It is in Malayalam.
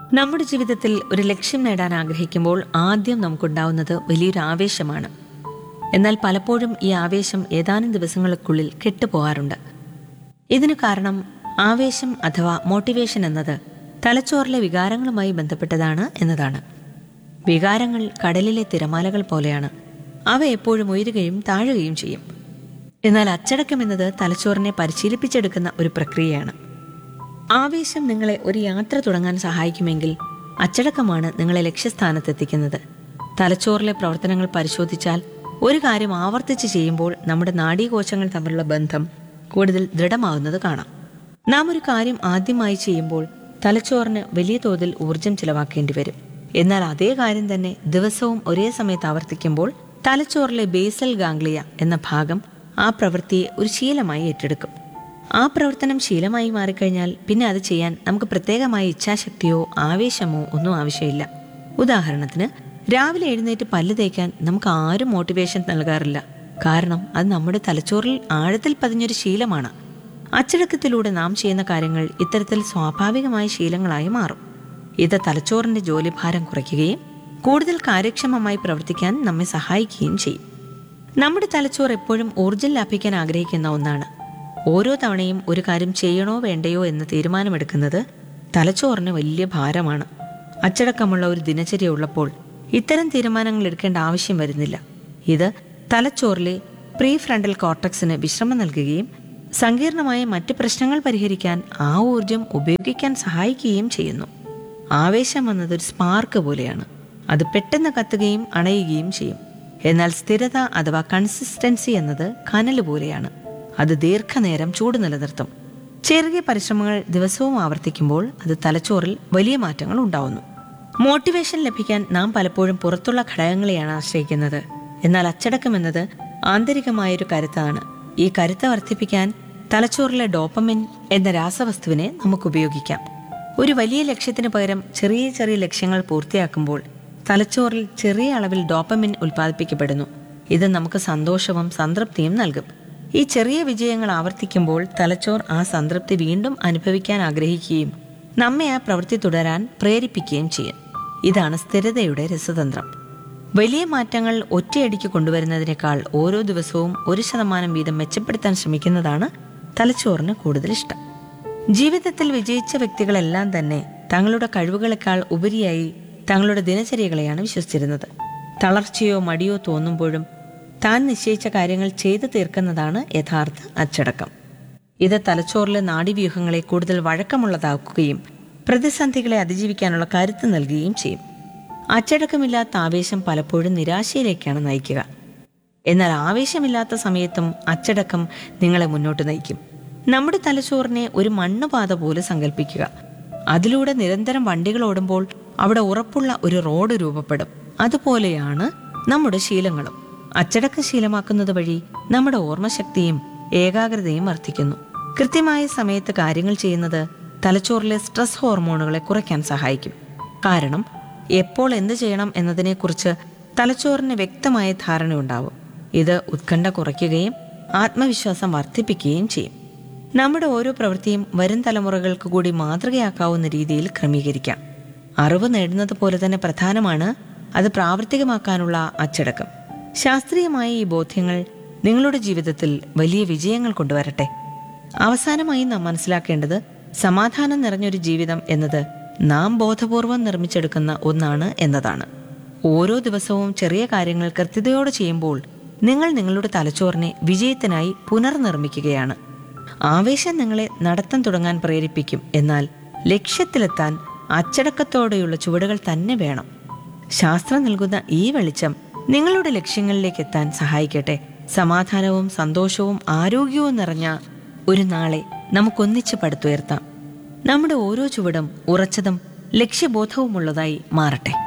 നമ്മുടെ ജീവിതത്തിൽ ഒരു ലക്ഷ്യം നേടാൻ ആഗ്രഹിക്കുമ്പോൾ ആദ്യം നമുക്കുണ്ടാവുന്നത് വലിയൊരു ആവേശമാണ് എന്നാൽ പലപ്പോഴും ഈ ആവേശം ഏതാനും ദിവസങ്ങൾക്കുള്ളിൽ കെട്ടുപോകാറുണ്ട് ഇതിനു കാരണം ആവേശം അഥവാ മോട്ടിവേഷൻ എന്നത് തലച്ചോറിലെ വികാരങ്ങളുമായി ബന്ധപ്പെട്ടതാണ് എന്നതാണ് വികാരങ്ങൾ കടലിലെ തിരമാലകൾ പോലെയാണ് അവ എപ്പോഴും ഉയരുകയും താഴുകയും ചെയ്യും എന്നാൽ അച്ചടക്കം എന്നത് തലച്ചോറിനെ പരിശീലിപ്പിച്ചെടുക്കുന്ന ഒരു പ്രക്രിയയാണ് ആവേശം നിങ്ങളെ ഒരു യാത്ര തുടങ്ങാൻ സഹായിക്കുമെങ്കിൽ അച്ചടക്കമാണ് നിങ്ങളെ ലക്ഷ്യസ്ഥാനത്തെത്തിക്കുന്നത് തലച്ചോറിലെ പ്രവർത്തനങ്ങൾ പരിശോധിച്ചാൽ ഒരു കാര്യം ആവർത്തിച്ച് ചെയ്യുമ്പോൾ നമ്മുടെ നാഡീകോശങ്ങൾ തമ്മിലുള്ള ബന്ധം കൂടുതൽ ദൃഢമാകുന്നത് കാണാം നാം ഒരു കാര്യം ആദ്യമായി ചെയ്യുമ്പോൾ തലച്ചോറിന് വലിയ തോതിൽ ഊർജം ചിലവാക്കേണ്ടി വരും എന്നാൽ അതേ കാര്യം തന്നെ ദിവസവും ഒരേ സമയത്ത് ആവർത്തിക്കുമ്പോൾ തലച്ചോറിലെ ബേസൽ ഗാംഗ്ലിയ എന്ന ഭാഗം ആ പ്രവൃത്തിയെ ഒരു ശീലമായി ഏറ്റെടുക്കും ആ പ്രവർത്തനം ശീലമായി മാറിക്കഴിഞ്ഞാൽ പിന്നെ അത് ചെയ്യാൻ നമുക്ക് പ്രത്യേകമായ ഇച്ഛാശക്തിയോ ആവേശമോ ഒന്നും ആവശ്യമില്ല ഉദാഹരണത്തിന് രാവിലെ എഴുന്നേറ്റ് പല്ല് തേക്കാൻ നമുക്ക് ആരും മോട്ടിവേഷൻ നൽകാറില്ല കാരണം അത് നമ്മുടെ തലച്ചോറിൽ ആഴത്തിൽ പതിഞ്ഞൊരു ശീലമാണ് അച്ചടക്കത്തിലൂടെ നാം ചെയ്യുന്ന കാര്യങ്ങൾ ഇത്തരത്തിൽ സ്വാഭാവികമായ ശീലങ്ങളായി മാറും ഇത് തലച്ചോറിന്റെ ജോലിഭാരം കുറയ്ക്കുകയും കൂടുതൽ കാര്യക്ഷമമായി പ്രവർത്തിക്കാൻ നമ്മെ സഹായിക്കുകയും ചെയ്യും നമ്മുടെ തലച്ചോറ് എപ്പോഴും ഊർജ്ജം ലാഭിക്കാൻ ആഗ്രഹിക്കുന്ന ഒന്നാണ് ഓരോ തവണയും ഒരു കാര്യം ചെയ്യണോ വേണ്ടയോ എന്ന് തീരുമാനമെടുക്കുന്നത് തലച്ചോറിന് വലിയ ഭാരമാണ് അച്ചടക്കമുള്ള ഒരു ദിനചര്യ ഉള്ളപ്പോൾ ഇത്തരം തീരുമാനങ്ങൾ എടുക്കേണ്ട ആവശ്യം വരുന്നില്ല ഇത് തലച്ചോറിലെ പ്രീ ഫ്രണ്ടൽ കോർട്ടക്സിന് വിശ്രമം നൽകുകയും സങ്കീർണമായ മറ്റ് പ്രശ്നങ്ങൾ പരിഹരിക്കാൻ ആ ഊർജം ഉപയോഗിക്കാൻ സഹായിക്കുകയും ചെയ്യുന്നു ആവേശം എന്നത് ഒരു സ്പാർക്ക് പോലെയാണ് അത് പെട്ടെന്ന് കത്തുകയും അണയുകയും ചെയ്യും എന്നാൽ സ്ഥിരത അഥവാ കൺസിസ്റ്റൻസി എന്നത് കനൽ പോലെയാണ് അത് ദീർഘനേരം ചൂട് നിലനിർത്തും ചെറിയ പരിശ്രമങ്ങൾ ദിവസവും ആവർത്തിക്കുമ്പോൾ അത് തലച്ചോറിൽ വലിയ മാറ്റങ്ങൾ ഉണ്ടാവുന്നു മോട്ടിവേഷൻ ലഭിക്കാൻ നാം പലപ്പോഴും പുറത്തുള്ള ഘടകങ്ങളെയാണ് ആശ്രയിക്കുന്നത് എന്നാൽ അച്ചടക്കം എന്നത് ആന്തരികമായൊരു കരുത്താണ് ഈ കരുത്ത് വർദ്ധിപ്പിക്കാൻ തലച്ചോറിലെ ഡോപ്പമിൻ എന്ന രാസവസ്തുവിനെ നമുക്ക് ഉപയോഗിക്കാം ഒരു വലിയ ലക്ഷ്യത്തിന് പകരം ചെറിയ ചെറിയ ലക്ഷ്യങ്ങൾ പൂർത്തിയാക്കുമ്പോൾ തലച്ചോറിൽ ചെറിയ അളവിൽ ഡോപ്പമിൻ ഉൽപ്പാദിപ്പിക്കപ്പെടുന്നു ഇത് നമുക്ക് സന്തോഷവും സംതൃപ്തിയും നൽകും ഈ ചെറിയ വിജയങ്ങൾ ആവർത്തിക്കുമ്പോൾ തലച്ചോർ ആ സംതൃപ്തി വീണ്ടും അനുഭവിക്കാൻ ആഗ്രഹിക്കുകയും നമ്മെ ആ പ്രവൃത്തി തുടരാൻ പ്രേരിപ്പിക്കുകയും ചെയ്യും ഇതാണ് സ്ഥിരതയുടെ രസതന്ത്രം വലിയ മാറ്റങ്ങൾ ഒറ്റയടിക്ക് കൊണ്ടുവരുന്നതിനേക്കാൾ ഓരോ ദിവസവും ഒരു ശതമാനം വീതം മെച്ചപ്പെടുത്താൻ ശ്രമിക്കുന്നതാണ് തലച്ചോറിന് കൂടുതൽ ഇഷ്ടം ജീവിതത്തിൽ വിജയിച്ച വ്യക്തികളെല്ലാം തന്നെ തങ്ങളുടെ കഴിവുകളെക്കാൾ ഉപരിയായി തങ്ങളുടെ ദിനചര്യകളെയാണ് വിശ്വസിച്ചിരുന്നത് തളർച്ചയോ മടിയോ തോന്നുമ്പോഴും താൻ നിശ്ചയിച്ച കാര്യങ്ങൾ ചെയ്തു തീർക്കുന്നതാണ് യഥാർത്ഥ അച്ചടക്കം ഇത് തലച്ചോറിലെ നാഡീവ്യൂഹങ്ങളെ കൂടുതൽ വഴക്കമുള്ളതാക്കുകയും പ്രതിസന്ധികളെ അതിജീവിക്കാനുള്ള കരുത്ത് നൽകുകയും ചെയ്യും അച്ചടക്കമില്ലാത്ത ആവേശം പലപ്പോഴും നിരാശയിലേക്കാണ് നയിക്കുക എന്നാൽ ആവേശമില്ലാത്ത സമയത്തും അച്ചടക്കം നിങ്ങളെ മുന്നോട്ട് നയിക്കും നമ്മുടെ തലച്ചോറിനെ ഒരു മണ്ണുപാത പോലെ സങ്കല്പിക്കുക അതിലൂടെ നിരന്തരം വണ്ടികൾ ഓടുമ്പോൾ അവിടെ ഉറപ്പുള്ള ഒരു റോഡ് രൂപപ്പെടും അതുപോലെയാണ് നമ്മുടെ ശീലങ്ങളും അച്ചടക്കം ശീലമാക്കുന്നത് വഴി നമ്മുടെ ഓർമ്മശക്തിയും ഏകാഗ്രതയും വർദ്ധിക്കുന്നു കൃത്യമായ സമയത്ത് കാര്യങ്ങൾ ചെയ്യുന്നത് തലച്ചോറിലെ സ്ട്രെസ് ഹോർമോണുകളെ കുറയ്ക്കാൻ സഹായിക്കും കാരണം എപ്പോൾ എന്ത് ചെയ്യണം എന്നതിനെക്കുറിച്ച് തലച്ചോറിന് വ്യക്തമായ ധാരണയുണ്ടാവും ഇത് ഉത്കണ്ഠ കുറയ്ക്കുകയും ആത്മവിശ്വാസം വർദ്ധിപ്പിക്കുകയും ചെയ്യും നമ്മുടെ ഓരോ പ്രവൃത്തിയും വരും തലമുറകൾക്ക് കൂടി മാതൃകയാക്കാവുന്ന രീതിയിൽ ക്രമീകരിക്കാം അറിവ് നേടുന്നത് പോലെ തന്നെ പ്രധാനമാണ് അത് പ്രാവർത്തികമാക്കാനുള്ള അച്ചടക്കം ശാസ്ത്രീയമായ ഈ ബോധ്യങ്ങൾ നിങ്ങളുടെ ജീവിതത്തിൽ വലിയ വിജയങ്ങൾ കൊണ്ടുവരട്ടെ അവസാനമായി നാം മനസ്സിലാക്കേണ്ടത് സമാധാനം നിറഞ്ഞൊരു ജീവിതം എന്നത് നാം ബോധപൂർവം നിർമ്മിച്ചെടുക്കുന്ന ഒന്നാണ് എന്നതാണ് ഓരോ ദിവസവും ചെറിയ കാര്യങ്ങൾ കൃത്യതയോടെ ചെയ്യുമ്പോൾ നിങ്ങൾ നിങ്ങളുടെ തലച്ചോറിനെ വിജയത്തിനായി പുനർനിർമ്മിക്കുകയാണ് ആവേശം നിങ്ങളെ നടത്തം തുടങ്ങാൻ പ്രേരിപ്പിക്കും എന്നാൽ ലക്ഷ്യത്തിലെത്താൻ അച്ചടക്കത്തോടെയുള്ള ചുവടുകൾ തന്നെ വേണം ശാസ്ത്രം നൽകുന്ന ഈ വെളിച്ചം നിങ്ങളുടെ ലക്ഷ്യങ്ങളിലേക്ക് എത്താൻ സഹായിക്കട്ടെ സമാധാനവും സന്തോഷവും ആരോഗ്യവും നിറഞ്ഞ ഒരു നാളെ നമുക്കൊന്നിച്ച് പടുത്തുയർത്താം നമ്മുടെ ഓരോ ചുവടും ഉറച്ചതും ലക്ഷ്യബോധവുമുള്ളതായി മാറട്ടെ